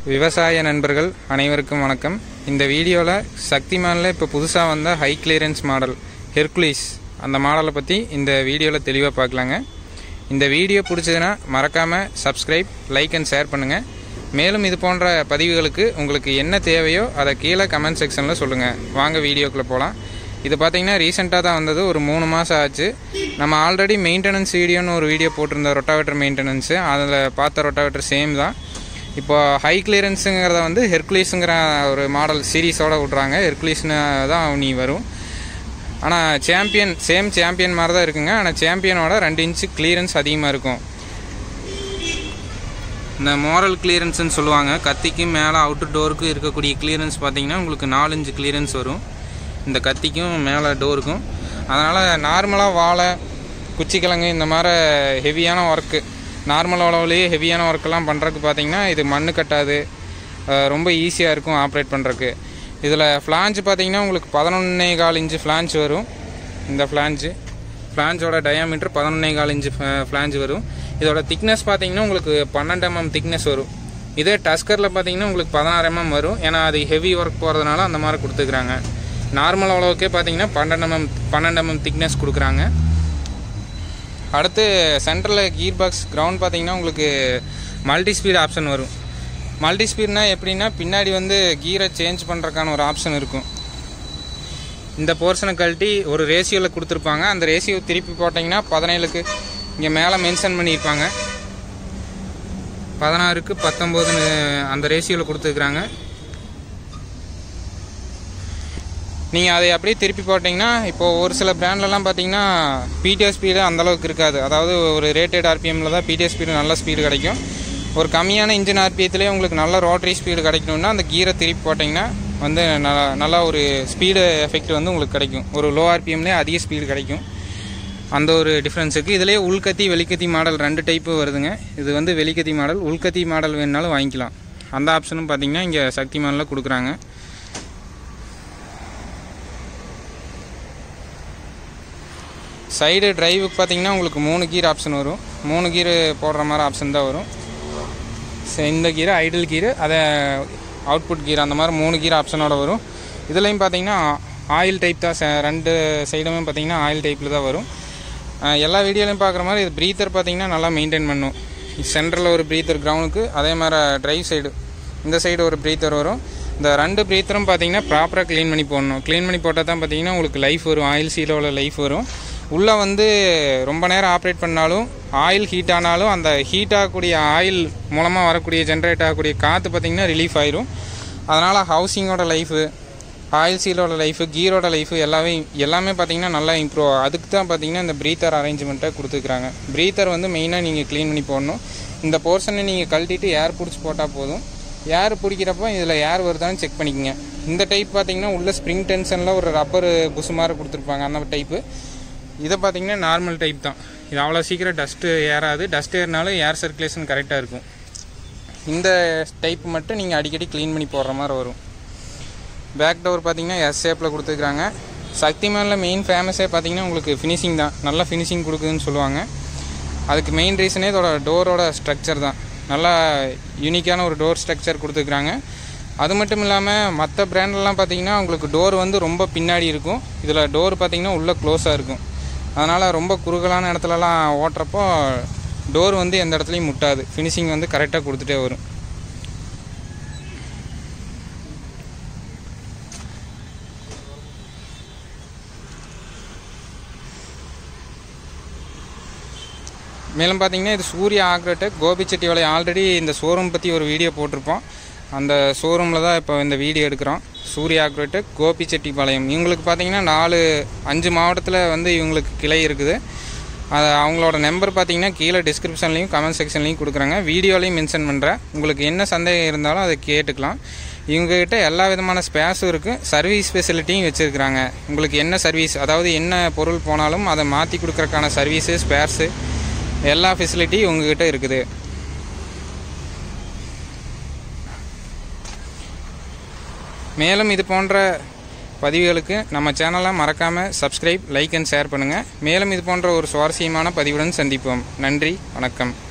விவசாய நண்பர்கள் அனைவருக்கும் வணக்கம் இந்த வீடியோவில் சக்திமானில் இப்போ புதுசாக வந்த ஹை கிளியரன்ஸ் மாடல் ஹெர்குலிஸ் அந்த மாடலை பற்றி இந்த வீடியோவில் தெளிவாக பார்க்கலாங்க இந்த வீடியோ பிடிச்சதுன்னா மறக்காமல் சப்ஸ்கிரைப் லைக் அண்ட் ஷேர் பண்ணுங்கள் மேலும் இது போன்ற பதிவுகளுக்கு உங்களுக்கு என்ன தேவையோ அதை கீழே கமெண்ட் செக்ஷனில் சொல்லுங்கள் வாங்க வீடியோக்குள்ளே போகலாம் இது பார்த்தீங்கன்னா ரீசெண்டாக தான் வந்தது ஒரு மூணு மாதம் ஆச்சு நம்ம ஆல்ரெடி மெயின்டெனன்ஸ் வீடியோன்னு ஒரு வீடியோ போட்டிருந்தோம் ரொட்டாவேட்டர் மெயின்டெனன்ஸு அதில் பார்த்த ரொட்டாவேட்டர் சேம் தான் இப்போ ஹை கிளியரன்ஸுங்கிறத வந்து ஹெர்குலிஸுங்கிற ஒரு மாடல் சீரீஸோட விட்றாங்க ஹெர்குலிஸ்னு தான் நீ வரும் ஆனால் சாம்பியன் சேம் சாம்பியன் மாதிரி தான் இருக்குங்க ஆனால் சாம்பியனோட ரெண்டு இன்ச்சு கிளியரன்ஸ் அதிகமாக இருக்கும் இந்த மோரல் கிளியரன்ஸ்னு சொல்லுவாங்க கத்திக்கு மேலே அவுட்டர் டோருக்கு இருக்கக்கூடிய கிளியரன்ஸ் பார்த்தீங்கன்னா உங்களுக்கு நாலு இன்ச்சு கிளியரன்ஸ் வரும் இந்த கத்திக்கும் மேலே டோருக்கும் அதனால் நார்மலாக வாழை குச்சிக்கிழங்கு இந்த மாதிரி ஹெவியான ஒர்க்கு நார்மல் அளவுலேயே ஹெவியான ஒர்க்கெல்லாம் பண்ணுறதுக்கு பார்த்தீங்கன்னா இது மண்ணு கட்டாது அஹ் ரொம்ப ஈஸியாக இருக்கும் ஆப்ரேட் பண்ணுறதுக்கு இதில் ஃப்ளான்ச் பார்த்தீங்கன்னா உங்களுக்கு பதினொன்னே கால் இன்ச்சு ஃப்ளான்ச் வரும் இந்த ஃப்ளான்ச்சு ஃப்ளான்ச்சோட டயாமீட்டர் பதினொன்னே கால் இன்ச்சு ஃப்ளான்ச் வரும் இதோட திக்னஸ் பார்த்தீங்கன்னா உங்களுக்கு பன்னெண்டு எம்எம் திக்னஸ் வரும் இதே டஸ்கரில் பார்த்தீங்கன்னா உங்களுக்கு பதினாறு எம்எம் வரும் ஏன்னா அது ஹெவி ஒர்க் போகிறதுனால அந்த மாதிரி கொடுத்துக்கிறாங்க நார்மல் அளவுக்கே பார்த்தீங்கன்னா பன்னெண்டு எம்எம் பன்னெண்டு எம்எம் திக்னஸ் கொடுக்குறாங்க அடுத்து சென்டரில் கீர் பாக்ஸ் கிரவுண்ட் பார்த்தீங்கன்னா உங்களுக்கு மல்டி ஸ்பீட் ஆப்ஷன் வரும் மல்டி ஸ்பீட்னா எப்படின்னா பின்னாடி வந்து கீரை சேஞ்ச் பண்ணுறதுக்கான ஒரு ஆப்ஷன் இருக்கும் இந்த போர்ஷனை கழட்டி ஒரு ரேஷியோவில் கொடுத்துருப்பாங்க அந்த ரேஷியோ திருப்பி போட்டிங்கன்னா பதினேழுக்கு இங்கே மேலே மென்ஷன் பண்ணியிருப்பாங்க பதினாறுக்கு பத்தொம்போதுன்னு அந்த ரேஷியோவில் கொடுத்துருக்குறாங்க நீங்கள் அதை அப்படியே திருப்பி போட்டிங்கன்னா இப்போது ஒரு சில பிராண்ட்லலாம் பார்த்தீங்கன்னா பிடிஎஸ் ஸ்பீடு அந்தளவுக்கு இருக்காது அதாவது ஒரு ரேட்டட் ஆர்பிஎம்மில் தான் பிடிஎஸ் ஸ்பீடு நல்ல ஸ்பீடு கிடைக்கும் ஒரு கம்மியான இன்ஜின் ஆர்பிஎத்துலேயே உங்களுக்கு நல்ல ரோட்டரி ஸ்பீடு கிடைக்கணும்னா அந்த கீரை திருப்பி போட்டிங்கன்னா வந்து நல்லா நல்லா ஒரு ஸ்பீடு எஃபெக்ட் வந்து உங்களுக்கு கிடைக்கும் ஒரு லோ ஆர்பிஎம்லேயே அதிக ஸ்பீடு கிடைக்கும் அந்த ஒரு டிஃப்ரென்ஸ் இருக்குது இதிலே உள்கத்தி வெளிக்கத்தி மாடல் ரெண்டு டைப்பு வருதுங்க இது வந்து வெளிக்கத்தி மாடல் உள்கத்தி மாடல் வேணுனாலும் வாங்கிக்கலாம் அந்த ஆப்ஷனும் பார்த்தீங்கன்னா இங்கே சக்தி மாடலில் கொடுக்குறாங்க சைடு டிரைவுக்கு பார்த்தீங்கன்னா உங்களுக்கு மூணு கீர் ஆப்ஷன் வரும் மூணு கீர் போடுற மாதிரி ஆப்ஷன் தான் வரும் சரி, இந்த கீர் ஐடல் கீர் அதை அவுட்புட் கீர் அந்த மாதிரி மூணு கீர் ஆப்ஷனோட வரும் இதுலேயும் பார்த்தீங்கன்னா ஆயில் டைப் தான் ச- ரெண்டு சைடுமே பார்த்தீங்கன்னா ஆயில் டைப்பில் தான் வரும் அஹ் எல்லா வீடியோலையும் பார்க்குற மாதிரி இது ப்ரீத்தர் பார்த்தீங்கன்னா நல்லா மெயின்டைன் பண்ணும் சென்டரில் ஒரு ப்ரீத்தர் கிரவுண்டுக்கு அதே மாதிரி டிரைவ் சைடு இந்த சைடு ஒரு ப்ரீத்தர் வரும் இந்த ரெண்டு ப்ரீத்தரும் பார்த்தீங்கன்னா ப்ராப்பராக க்ளீன் பண்ணி போடணும் க்ளீன் பண்ணி போட்டால் தான் பார்த்தீங்கன்னா உங்களுக்கு லைஃப் வரும் ஆயில் சீலோட லைஃப் வரும் உள்ளே வந்து ரொம்ப நேரம் ஆப்ரேட் பண்ணாலும் ஆயில் ஹீட் ஆனாலும் அந்த ஹீட் ஆகக்கூடிய ஆயில் மூலமாக வரக்கூடிய ஜென்ரேட் ஆகக்கூடிய காற்று பார்த்தீங்கன்னா ரிலீஃப் ஆயிரும் அதனால் ஹவுசிங்கோட லைஃபு ஆயில் சீலோட லைஃபு கீரோட லைஃபு எல்லாமே எல்லாமே பார்த்தீங்கன்னா நல்லா இம்ப்ரூவ் ஆகும் அதுக்கு தான் பார்த்தீங்கன்னா இந்த ப்ரீத்தர் அரேஞ்ச்மெண்ட்டை கொடுத்துருக்குறாங்க ப்ரீத்தர் வந்து மெயினாக நீங்கள் க்ளீன் பண்ணி போடணும் இந்த போர்ஷனை நீங்கள் கழட்டிட்டு ஏர் பிடிச்சி போட்டால் போதும் ஏர் பிடிக்கிறப்போ இதில் ஏர் வருதான்னு செக் பண்ணிக்கோங்க இந்த டைப் பார்த்தீங்கன்னா உள்ள ஸ்ப்ரிங் டென்ஷனில் ஒரு ரப்பர் புசு மாதிரி கொடுத்துருப்பாங்க அந்த டைப்பு இதை பார்த்தீங்கன்னா நார்மல் டைப் தான் இது அவ்வளோ சீக்கிரம் டஸ்ட்டு ஏறாது டஸ்ட் ஏறினாலும் ஏர் சர்க்குலேஷன் கரெக்டாக இருக்கும் இந்த டைப் மட்டும் நீங்கள் அடிக்கடி க்ளீன் பண்ணி போடுற மாதிரி வரும் பேக் டோர் பார்த்தீங்கன்னா எஸ் ஷேப்பில் கொடுத்துருக்காங்க சக்திமானில் மெயின் ஃபேமஸே பார்த்தீங்கன்னா உங்களுக்கு ஃபினிஷிங் தான் நல்ல ஃபினிஷிங் கொடுக்குதுன்னு சொல்லுவாங்க அதுக்கு மெயின் ரீசனே இதோட டோரோட ஸ்ட்ரக்சர் தான் நல்லா யூனிக்கான ஒரு டோர் ஸ்ட்ரக்சர் கொடுத்துருக்குறாங்க அது மட்டும் இல்லாமல் மற்ற பிராண்ட்லலாம் பார்த்தீங்கன்னா உங்களுக்கு டோர் வந்து ரொம்ப பின்னாடி இருக்கும் இதில் டோர் பார்த்தீங்கன்னா உள்ளே க்ளோஸாக இருக்கும் அதனால் ரொம்ப குறுகலான இடத்துலலாம் ஓட்டுறப்போ டோர் வந்து எந்த இடத்துலையும் முட்டாது ஃபினிஷிங் வந்து கரெக்டாக கொடுத்துட்டே வரும் மேலும் பார்த்தீங்கன்னா இது சூர்யா ஆக்ரட்டெக் கோபிச்செட்டிவாளையம் ஆல்ரெடி இந்த ஷோரூம் பற்றி ஒரு வீடியோ போட்டிருப்போம் அந்த ஷோரூமில் தான் இப்போ இந்த வீடியோ எடுக்கிறோம் சூர்யா ஆக்ரோடெக் கோபிச்செட்டிப்பாளையம் இவங்களுக்கு பார்த்தீங்கன்னா நாலு அஞ்சு மாவட்டத்தில் வந்து இவங்களுக்கு கிளை இருக்குது அது அவங்களோட நம்பர் பார்த்தீங்கன்னா கீழே டிஸ்கிரிப்ஷன்லையும் கமெண்ட் செக்ஷன்லையும் கொடுக்குறாங்க வீடியோலையும் மென்ஷன் பண்ணுறேன் உங்களுக்கு என்ன சந்தேகம் இருந்தாலும் அதை கேட்டுக்கலாம் இவங்ககிட்ட எல்லா விதமான ஸ்பேஸும் இருக்குது சர்வீஸ் ஃபெசிலிட்டியும் வச்சுருக்குறாங்க உங்களுக்கு என்ன சர்வீஸ் அதாவது என்ன பொருள் போனாலும் அதை மாற்றி கொடுக்குறக்கான சர்வீஸு ஸ்பேர்ஸு எல்லா ஃபெசிலிட்டியும் உங்ககிட்ட இருக்குது மேலும் இது போன்ற பதிவுகளுக்கு நம்ம சேனலை மறக்காமல் சப்ஸ்கிரைப் லைக் அண்ட் ஷேர் பண்ணுங்கள் மேலும் இது போன்ற ஒரு சுவாரஸ்யமான பதிவுடன் சந்திப்போம் நன்றி வணக்கம்